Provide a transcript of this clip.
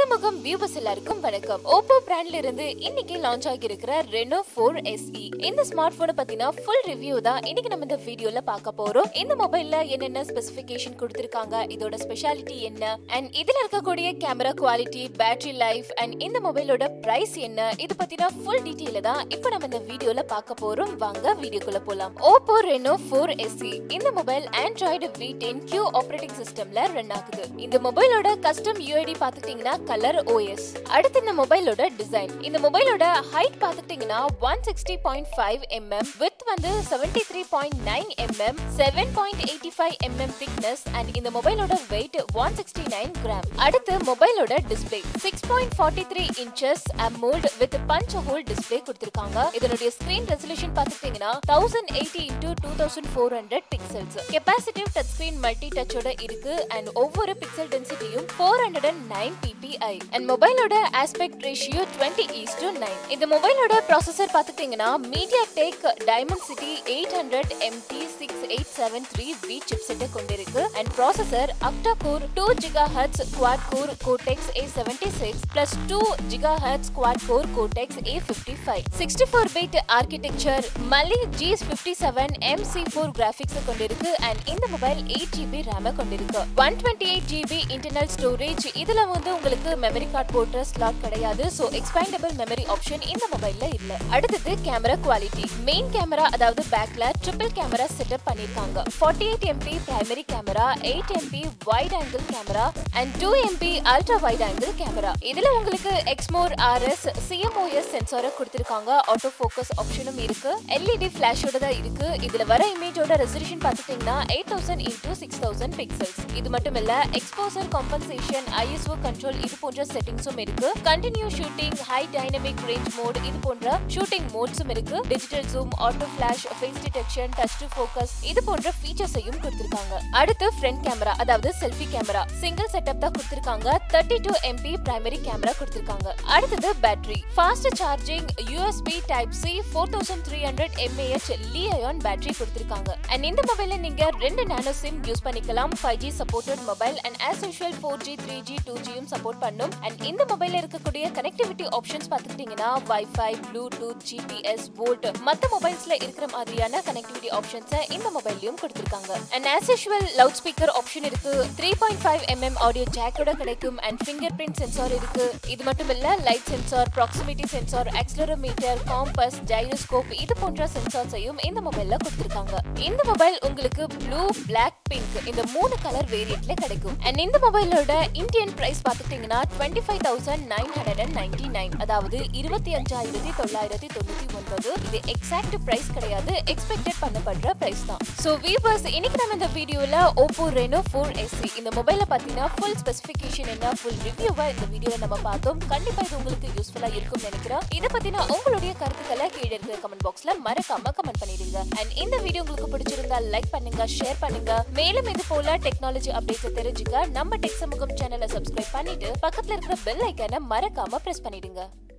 தெக்ஸமுகம் viewers எல்லாருக்கும் வணக்கம் Oppo பிராண்ட்ல இருந்து இன்னைக்கு லான்ச் ஆகி இருக்கிற ரெனோ ஃபோர் எஸ்இ இந்த ஸ்மார்ட் போனை பத்தின ஃபுல் ரிவ்யூ தான் இன்னைக்கு நம்ம இந்த வீடியோல பார்க்க போறோம் இந்த மொபைல்ல என்னென்ன ஸ்பெசிபிகேஷன் கொடுத்திருக்காங்க இதோட ஸ்பெஷாலிட்டி என்ன அண்ட் இதுல இருக்கக்கூடிய camera quality battery life and இந்த மொபைலோட பிரைஸ் என்ன இது பத்தின ஃபுல் டீட்டெயில தான் இப்போ நம்ம இந்த வீடியோல பார்க்க போறோம் வாங்க வீடியோக்குள்ள போலாம் ஓப்போ ரெனோ ஃபோர் எஸ்இ இந்த mobile Android V ten Q operating சிஸ்டம்ல ரன் ஆகுது இந்த மொபைலோட கஸ்டம் யூஐடி பாத்துக்கிட்டீங்கன்னா கலர் ஓஎஸ் அடுத்து இந்த மொபைலோட டிசைன் இந்த மொபைலோட ஹைட் பாத்துக்கிட்டீங்கன்னா one sixty point five mm with வந்து seventy three point nine mm seven point eighty five mm thickness and இந்த மொபைலோட weight one sixty nine gram அடுத்து மொபைலோட display six point forty three inches AMOLED with punch hole display கொடுத்திருக்காங்க இதனுடைய screen resolution பாத்துக்கிட்டீங்கன்னா thousand eighty into two thousand four hundred pixels capacitive touch screen multi டச்சோட இருக்கு and ஒவ்வொரு pixel டென்சிட்டியும் four hundred and nine PPI and மொபைலோட aspect ratio twenty is to nine இந்த மொபைலோட ப்ராசஸர் பாத்துக்கிட்டீங்கன்னா MediaTek diamond city eight hundred MT six eight seven three V சிப்செட்டை கொண்டிருக்கு and processor octa core two giga hertz quad core Cortex A seventy six plus two giga hertz quad core Cortex A fifty five sixty four bit architecture Mali GS fifty seven M C four graphics கொண்டிருக்கு and இந்த mobile eight GB RAM கொண்டிருக்கு one twenty eight GB internal storage இதுல வந்து உங்களுக்கு memory card போட்ட slot கிடையாது so expandable memory option இந்த மொபைல்ல இல்ல அடுத்தது கேமரா குவாலிட்டி மெயின் கேமரா அதாவது பேக்ல ட்ரிபிள் கேமரா செட்டப் பண்ணிருக்காங்க forty eight MP primary camera eight MP wide angle camera and two MP ultra wide angle camera இதுல உங்களுக்கு எக்ஸ்மோர் ஆர்எஸ் சிஎம்ஓஎஸ் சென்சாரை கொடுத்திருக்காங்க ஆட்டோ ஃபோக்கஸ் ஆப்ஷனும் இருக்கு எல்இடி ஃபிளாஷோட தான் இருக்கு இதுல வர இமேஜோட ரெசல்யூஷன் பார்த்துட்டீங்கன்னா eight thousand into six thousand pixels இது மட்டும் இல்ல எக்ஸ்போசர் காம்பன்சேஷன் ஐஎஸ்ஓ கண்ட்ரோல் இது போன்ற செட்டிங்ஸும் இருக்கு continue shooting high dynamic range mode இது போன்ற ஷூட்டிங் மோட்ஸும் இருக்கு digital zoom auto flash face detection touch to focus இது போன்ற ஃபீச்சர்ஸையும் கொடுத்திருக்காங்க அடுத்து ஃப்ரண்ட் கேமரா அதாவது செல்ஃபி கேமரா சிங்கிள் செட்டப் தான் கொடுத்திருக்காங்க thirty two MP primary camera கொடுத்திருக்காங்க அடுத்தது battery fast charging USB type C four thousand three hundred mAh li ion battery கொடுத்திருக்காங்க அண்ட் இந்த மொபைல நீங்க ரெண்டு நானோ சிம் யூஸ் பண்ணிக்கலாம் five G supported mobile and as usual four G three G two ஜியும் support பண்ணும் and இந்த மொபைல்ல இருக்கக்கூடிய கனெக்டிவிட்டி ஆப்ஷன்ஸ் பார்த்துக்கிட்டீங்கன்னா வைஃபை ப்ளூடூத் ஜிபிஎஸ் வோல்ட் மற்ற மொபைல்ஸ்ல இருக்கிற மாதிரியான கனெக்டிவிட்டி ஆப்ஷன்ஸை இந்த மொபைல்லையும் கொடுத்திருக்காங்க and as usual loud speaker option இருக்கு three point five mm audio ஜாக்கோட கிடைக்கும் அண்ட் ஃபிங்கர் பிரிண்ட் சென்சார் இருக்கு இது மட்டும் இல்ல light sensor proximity sensor accelerometer compass gyroscope இது போன்ற சென்சார்ஸையும் இந்த மொபைல்ல கொடுத்திருக்காங்க இந்த மொபைல் உங்களுக்கு ப்ளூ பிளாக் பிங்க் இந்த மூணு கலர் வேரியன்ட்ல கிடைக்கும் அண்ட் இந்த மொபைலோட இந்தியன் பிரைஸ் பார்த்துட்டீங்கன்னா twenty five thousand nine hundred and ninety nine அதாவது இருபத்தி அஞ்சாயிரத்தி தொள்ளாயிரத்தி தொண்ணூத்தி ஒன்பது இது எக்ஸாக்ட் பிரைஸ் கிடையாது எக்ஸ்பெக்டட் பண்ணப்படுற பிரைஸ் தான் ஸோ வீவர்ஸ் இன்னைக்கு நம்ம இந்த வீடியோல ஓப்போ ரெனோ ஃபோர் எஸ்சி இந்த மொபைலை பார்த்தீங்கன்னா ஃபுல் ஸ்பெசிஃபிகேஷன் என்ன ஃபுல் ரிவ்யூவா இந்த வீடியோல நம்ம பார்த்தோம் கண்டிப்பா இது உங்களுக்கு யூஸ்ஃபுல்லா இருக்கும்னு நினைக்கிறேன் இதை பத்தின உங்களுடைய கருத்துக்களை கீழே இருக்கிற கமெண்ட் பாக்ஸ்ல மறக்காம கமெண்ட் பண்ணிடுங்க அண்ட் இந்த வீடியோ உங்களுக்கு பிடிச்சிருந்தா லைக் பண்ணுங்க ஷேர் பண்ணுங்க மேலும் இது போல டெக்னாலஜி அப்டேட்ஸ் தெரிஞ்சுக்க நம்ம டெக் சமூகம் சேனலை சப்ஸ்கிரைப் பண்ணிட்டு பக்கத்துல இருக்கிற பெல் ஐக்கானை மறக்காம பிரஸ் பண்ணிடுங்க